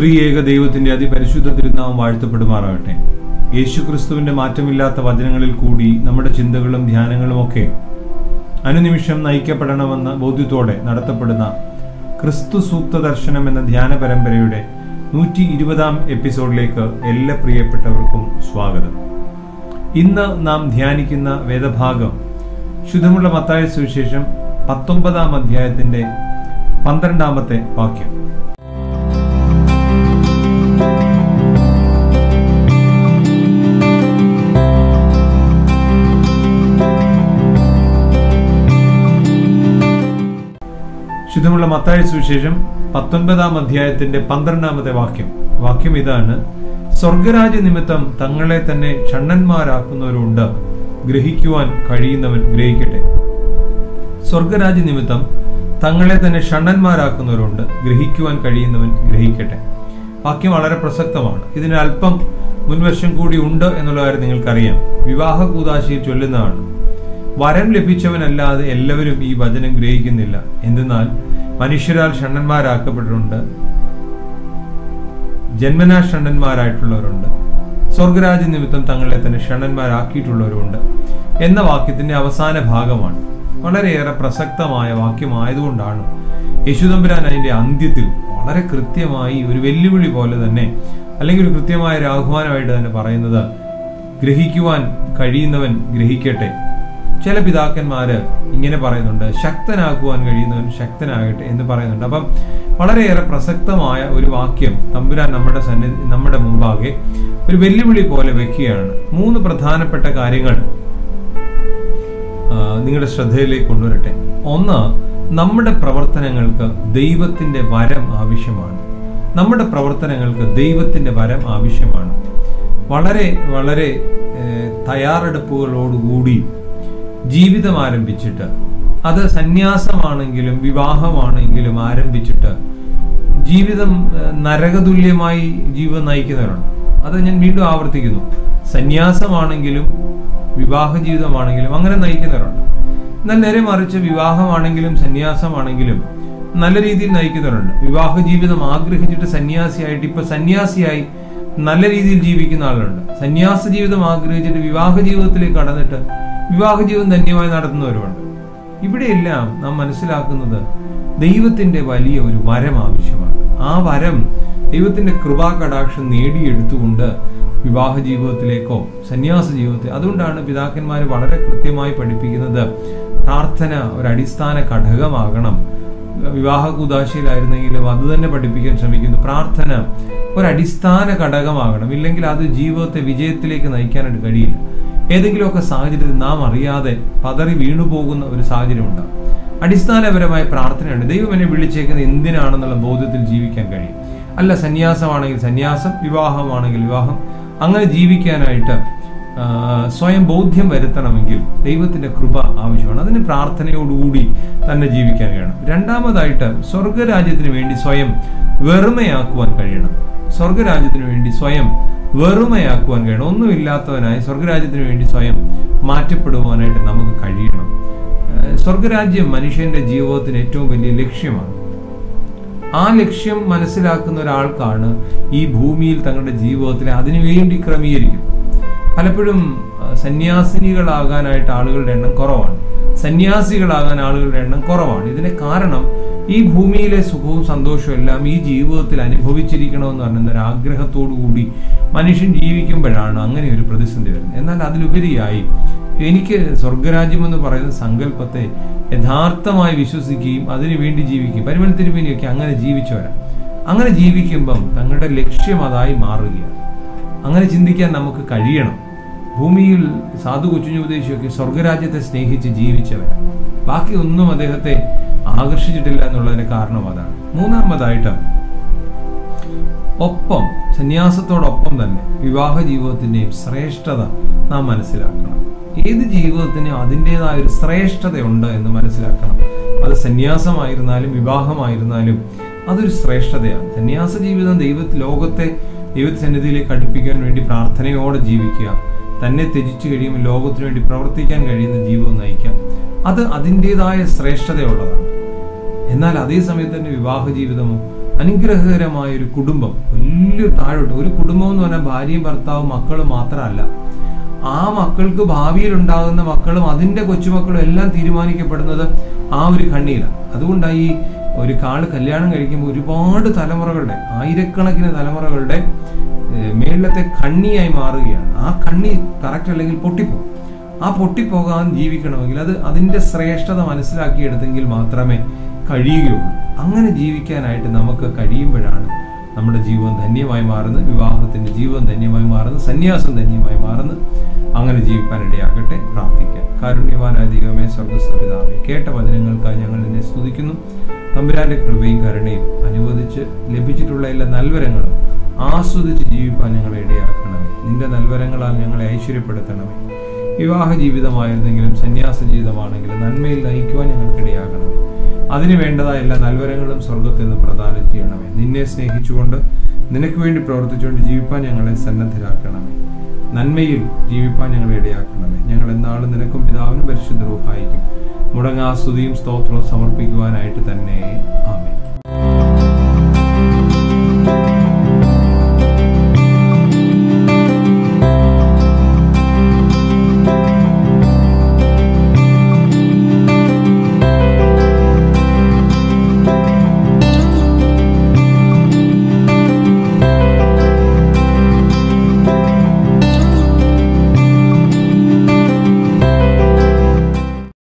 ത്രിയേക ദൈവത്തിന്റെ അതിപരിശുദ്ധ തിരുനാമം വാഴ്ത്തപ്പെടുമാറാകട്ടെ യേശുക്രിസ്തുവിന്റെ മാറ്റമില്ലാത്ത വചനങ്ങളിൽ കൂടി നമ്മുടെ ചിന്തകളും ധ്യാനങ്ങളും ഒക്കെ അനുനിമിഷം നയിക്കപ്പെടണമെന്ന ബോധ്യത്തോടെ നടത്തപ്പെടുന്ന ക്രിസ്തു സൂക്ത ദർശനം എന്ന ധ്യാന പരമ്പരയുടെ നൂറ്റി ഇരുപതാം എപ്പിസോഡിലേക്ക് എല്ലാ പ്രിയപ്പെട്ടവർക്കും സ്വാഗതം ഇന്ന് നാം ധ്യാനിക്കുന്ന വേദഭാഗം ശുദ്ധമുള്ള മത്തായ സുവിശേഷം പത്തൊമ്പതാം അധ്യായത്തിന്റെ പന്ത്രണ്ടാമത്തെ വാക്യം ശുദ്ധമുള്ള മത്തായ സുവിശേഷം പത്തൊൻപതാം അധ്യായത്തിന്റെ പന്ത്രണ്ടാമത്തെ വാക്യം വാക്യം ഇതാണ് സ്വർഗരാജ്യ നിമിത്തം തങ്ങളെ തന്നെ ഷണ്ണന്മാരാക്കുന്നവരുണ്ട് ഗ്രഹിക്കുവാൻ കഴിയുന്നവൻ ഗ്രഹിക്കട്ടെ സ്വർഗരാജ്യ നിമിത്തം തങ്ങളെ തന്നെ ഷണ്ണന്മാരാക്കുന്നവരുണ്ട് ഗ്രഹിക്കുവാൻ കഴിയുന്നവൻ ഗ്രഹിക്കട്ടെ വാക്യം വളരെ പ്രസക്തമാണ് ഇതിന് അല്പം മുൻവശം കൂടി ഉണ്ട് എന്നുള്ള കാര്യം നിങ്ങൾക്കറിയാം വിവാഹ കൂതാശയിൽ ചൊല്ലുന്നതാണ് വരം ലഭിച്ചവനല്ലാതെ എല്ലാവരും ഈ വചനം ഗ്രഹിക്കുന്നില്ല എന്തെന്നാൽ മനുഷ്യരാൽ ഷണ്ണന്മാരാക്കപ്പെട്ടിട്ടുണ്ട് ജന്മനാ ഷണ്ണന്മാരായിട്ടുള്ളവരുണ്ട് സ്വർഗരാജ്യ നിമിത്തം തങ്ങളെ തന്നെ ഷണ്ണന്മാരാക്കിയിട്ടുള്ളവരുണ്ട് എന്ന വാക്യത്തിന്റെ അവസാന ഭാഗമാണ് വളരെയേറെ പ്രസക്തമായ വാക്യമായതുകൊണ്ടാണ് യേശുദമ്പുരാൻ അതിന്റെ അന്ത്യത്തിൽ വളരെ കൃത്യമായി ഒരു വെല്ലുവിളി പോലെ തന്നെ അല്ലെങ്കിൽ ഒരു കൃത്യമായ ഒരു ആഹ്വാനമായിട്ട് തന്നെ പറയുന്നത് ഗ്രഹിക്കുവാൻ കഴിയുന്നവൻ ഗ്രഹിക്കട്ടെ ചില പിതാക്കന്മാര് ഇങ്ങനെ പറയുന്നുണ്ട് ശക്തനാക്കുവാൻ കഴിയുന്നവൻ ശക്തനാകട്ടെ എന്ന് പറയുന്നുണ്ട് അപ്പം വളരെയേറെ പ്രസക്തമായ ഒരു വാക്യം തമ്പുരാൻ നമ്മുടെ സന്നിധി നമ്മുടെ മുമ്പാകെ ഒരു വെല്ലുവിളി പോലെ വെക്കുകയാണ് മൂന്ന് പ്രധാനപ്പെട്ട കാര്യങ്ങൾ ആ, നിങ്ങളുടെ ശ്രദ്ധയിലേക്ക് കൊണ്ടുവരട്ടെ ഒന്ന് നമ്മുടെ പ്രവർത്തനങ്ങൾക്ക് ദൈവത്തിന്റെ വരം ആവശ്യമാണ് നമ്മുടെ പ്രവർത്തനങ്ങൾക്ക് ദൈവത്തിന്റെ വരം ആവശ്യമാണ് വളരെ വളരെ ഏഹ്, തയ്യാറെടുപ്പുകളോടുകൂടി ജീവിതം ആരംഭിച്ചിട്ട് അത് സന്യാസമാണെങ്കിലും വിവാഹമാണെങ്കിലും ആരംഭിച്ചിട്ട് ജീവിതം ഏഹ്, നരകതുല്യമായി ജീവിതം നയിക്കുന്നവരുണ്ട് അത് ഞാൻ വീണ്ടും ആവർത്തിക്കുന്നു സന്യാസമാണെങ്കിലും വിവാഹ ജീവിതമാണെങ്കിലും അങ്ങനെ നയിക്കുന്നവരുണ്ട് എന്നാൽ നേരെ മറിച്ച് വിവാഹമാണെങ്കിലും സന്യാസമാണെങ്കിലും നല്ല രീതിയിൽ നയിക്കുന്നവരുണ്ട് വിവാഹ ജീവിതം ആഗ്രഹിച്ചിട്ട് സന്യാസിയായിട്ട് ഇപ്പൊ സന്യാസിയായി നല്ല രീതിയിൽ ജീവിക്കുന്ന ആളുണ്ട് സന്യാസ ജീവിതം ആഗ്രഹിച്ചിട്ട് വിവാഹ ജീവിതത്തിലേക്ക് കടന്നിട്ട് വിവാഹ ജീവിതം ധന്യമായി നടത്തുന്നവരുമുണ്ട് ഇവിടെയെല്ലാം നാം മനസ്സിലാക്കുന്നത് ദൈവത്തിന്റെ വലിയ ഒരു വരം ആവശ്യമാണ് ആ വരം ദൈവത്തിന്റെ കൃപാകടാക്ഷം നേടിയെടുത്തുകൊണ്ട് വിവാഹ ജീവിതത്തിലേക്കോ സന്യാസ ജീവിതത്തിൽ അതുകൊണ്ടാണ് പിതാക്കന്മാർ വളരെ കൃത്യമായി പഠിപ്പിക്കുന്നത് പ്രാർത്ഥന ഒരു അടിസ്ഥാന ഘടകമാകണം വിവാഹ കുദാശയിലായിരുന്നെങ്കിലും അത് തന്നെ പഠിപ്പിക്കാൻ ശ്രമിക്കുന്നു പ്രാർത്ഥന ഒരു അടിസ്ഥാന ഘടകമാകണം ഇല്ലെങ്കിൽ അത് ജീവിതത്തെ വിജയത്തിലേക്ക് നയിക്കാനായിട്ട് കഴിയില്ല ഏതെങ്കിലുമൊക്കെ സാഹചര്യത്തിൽ നാം അറിയാതെ പതറി വീണു പോകുന്ന ഒരു സാഹചര്യം ഉണ്ടാകും അടിസ്ഥാനപരമായ പ്രാർത്ഥനയുണ്ട് ദൈവം എന്നെ വിളിച്ചേക്കുന്നത് എന്തിനാണെന്നുള്ള ബോധ്യത്തിൽ ജീവിക്കാൻ കഴിയും അല്ല സന്യാസമാണെങ്കിൽ സന്യാസം വിവാഹമാണെങ്കിൽ വിവാഹം അങ്ങനെ ജീവിക്കാനായിട്ട് ആ, സ്വയം ബോധ്യം വരുത്തണമെങ്കിൽ ദൈവത്തിന്റെ കൃപ ആവശ്യമാണ് അതിന് പ്രാർത്ഥനയോടുകൂടി തന്നെ ജീവിക്കാൻ കഴിയണം രണ്ടാമതായിട്ട് സ്വർഗരാജ്യത്തിന് വേണ്ടി സ്വയം വെറുമയാക്കുവാൻ കഴിയണം സ്വർഗരാജ്യത്തിന് വേണ്ടി സ്വയം വെറുമയാക്കുവാൻ കഴിയണം ഒന്നുമില്ലാത്തവനായി സ്വർഗരാജ്യത്തിന് വേണ്ടി സ്വയം മാറ്റപ്പെടുവാനായിട്ട് നമുക്ക് കഴിയണം ഏഹ് സ്വർഗരാജ്യം മനുഷ്യന്റെ ജീവിതത്തിന് ഏറ്റവും വലിയ ലക്ഷ്യമാണ് ആ ലക്ഷ്യം മനസ്സിലാക്കുന്ന ഒരാൾക്കാണ് ഈ ഭൂമിയിൽ തങ്ങളുടെ ജീവിതത്തിലെ അതിനുവേണ്ടി ക്രമീകരിക്കുന്നത് പലപ്പോഴും ആ, സന്യാസിനികളാകാനായിട്ട് ആളുകളുടെ എണ്ണം കുറവാണ് സന്യാസികളാകാൻ ആളുകളുടെ എണ്ണം കുറവാണ് ഇതിന് കാരണം ഈ ഭൂമിയിലെ സുഖവും സന്തോഷവും എല്ലാം ഈ ജീവിതത്തിൽ അനുഭവിച്ചിരിക്കണമെന്ന് പറയുന്ന ഒരു ആഗ്രഹത്തോടു കൂടി മനുഷ്യൻ ജീവിക്കുമ്പോഴാണ് അങ്ങനെ ഒരു പ്രതിസന്ധി വരുന്നത് എന്നാൽ അതിലുപരിയായി എനിക്ക് സ്വർഗരാജ്യം എന്ന് പറയുന്ന സങ്കല്പത്തെ യഥാർത്ഥമായി വിശ്വസിക്കുകയും അതിനു വേണ്ടി ജീവിക്കുകയും പരിമല തിരുമേനിയൊക്കെ അങ്ങനെ ജീവിച്ചവരാ അങ്ങനെ ജീവിക്കുമ്പം തങ്ങളുടെ ലക്ഷ്യം അതായി മാറുകയാണ് അങ്ങനെ ചിന്തിക്കാൻ നമുക്ക് കഴിയണം ഭൂമിയിൽ സാധു കൊച്ചുഞ്ഞു ഉപദേശിയൊക്കെ സ്വർഗരാജ്യത്തെ സ്നേഹിച്ച് ജീവിച്ചവരാ ബാക്കി ഒന്നും അദ്ദേഹത്തെ ആകർഷിച്ചിട്ടില്ല എന്നുള്ളതിന് കാരണം അതാണ് മൂന്നാമതായിട്ട് ഒപ്പം സന്യാസത്തോടൊപ്പം തന്നെ വിവാഹ ജീവിതത്തിന്റെയും ശ്രേഷ്ഠത നാം മനസ്സിലാക്കണം ഏത് ജീവിതത്തിനും അതിൻ്റെതായ ഒരു ശ്രേഷ്ഠതയുണ്ട് എന്ന് മനസ്സിലാക്കണം അത് സന്യാസമായിരുന്നാലും വിവാഹമായിരുന്നാലും അതൊരു ശ്രേഷ്ഠതയാണ് സന്യാസ ജീവിതം ദൈവ ലോകത്തെ ദൈവസന്നിധിയിലേക്ക് അടുപ്പിക്കാൻ വേണ്ടി പ്രാർത്ഥനയോടെ ജീവിക്കുക തന്നെ ത്യജിച്ചു കഴിയുമ്പോൾ ലോകത്തിനു വേണ്ടി പ്രവർത്തിക്കാൻ കഴിയുന്ന ജീവിതം നയിക്കാം അത് അതിൻ്റെതായ ശ്രേഷ്ഠതയുള്ളതാണ് എന്നാൽ അതേ സമയത്ത് തന്നെ വിവാഹ ജീവിതമോ അനുഗ്രഹകരമായ ഒരു കുടുംബം വലിയ താഴോട്ട് ഒരു കുടുംബം എന്ന് പറഞ്ഞാൽ ഭാര്യയും ഭർത്താവും മക്കളും മാത്രമല്ല ആ മക്കൾക്ക് ഭാവിയിൽ ഉണ്ടാകുന്ന മക്കളും അതിന്റെ കൊച്ചുമക്കളും എല്ലാം തീരുമാനിക്കപ്പെടുന്നത് ആ ഒരു കണ്ണിയിലാണ് അതുകൊണ്ടാണ് ഈ ഒരു കാള് കല്യാണം കഴിക്കുമ്പോൾ ഒരുപാട് തലമുറകളുടെ ആയിരക്കണക്കിന് തലമുറകളുടെ ഏഹ്, മേളിലത്തെ കണ്ണിയായി മാറുകയാണ് ആ കണ്ണി കറക്റ്റ് അല്ലെങ്കിൽ പൊട്ടിപ്പോകും ആ പൊട്ടിപ്പോകാൻ ജീവിക്കണമെങ്കിൽ അത് അതിന്റെ ശ്രേഷ്ഠത മനസ്സിലാക്കിയെടുത്തെങ്കിൽ മാത്രമേ കഴിയുകയുള്ളൂ അങ്ങനെ ജീവിക്കാനായിട്ട് നമുക്ക് കഴിയുമ്പോഴാണ് നമ്മുടെ ജീവിതം ധന്യമായി മാറുന്നത് വിവാഹത്തിന്റെ ജീവിതം ധന്യമായി മാറുന്നത് സന്യാസം ധന്യമായി മാറുന്നത് അങ്ങനെ ജീവിക്കാൻ ഇടയാകട്ടെ പ്രാർത്ഥിക്കാം കാരുണ്യവാനായ ദൈവമേ സ്വർഗസ്ഥപിതാവേ കേട്ട വചനങ്ങൾക്കായി ഞങ്ങൾ നിന്നെ സ്തുതിക്കുന്നു തമ്പുരാന്റെ കൃപയും കരുണയും അനുവദിച്ച് ലഭിച്ചിട്ടുള്ള എല്ലാ നൽവരങ്ങളും ആസ്വദിച്ച് ജീവിക്കാൻ ഞങ്ങളെ ഇടയാക്കണമേ നിന്റെ നൽവരങ്ങളാൽ ഞങ്ങളെ ഐശ്വര്യപ്പെടുത്തണമേ വിവാഹ ജീവിതമായിരുന്നെങ്കിലും സന്യാസ ജീവിതമാണെങ്കിലും നന്മയിൽ നയിക്കുവാൻ ഞങ്ങൾക്ക് ഇടയാകണമേ അതിന് വേണ്ടതായ എല്ലാ നൽവരങ്ങളും സ്വർഗത്തിൽ നിന്ന് പ്രദാനം ചെയ്യണമേ നിന്നെ സ്നേഹിച്ചുകൊണ്ട് നിനക്ക് വേണ്ടി പ്രവർത്തിച്ചുകൊണ്ട് ജീവിപ്പാൻ ഞങ്ങളെ സന്നദ്ധരാക്കണമേ നന്മയിൽ ജീവിപ്പാൻ ഞങ്ങളെ ഇടയാക്കണമേ ഞങ്ങൾ എന്നാളും നിനക്കും പിതാവിനും പരിശുദ്ധ റൂഹായിക്കും മുടങ്ങാസ്തുതിയും സ്തോത്രവും സമർപ്പിക്കുവാനായിട്ട് തന്നെ ആമേൻ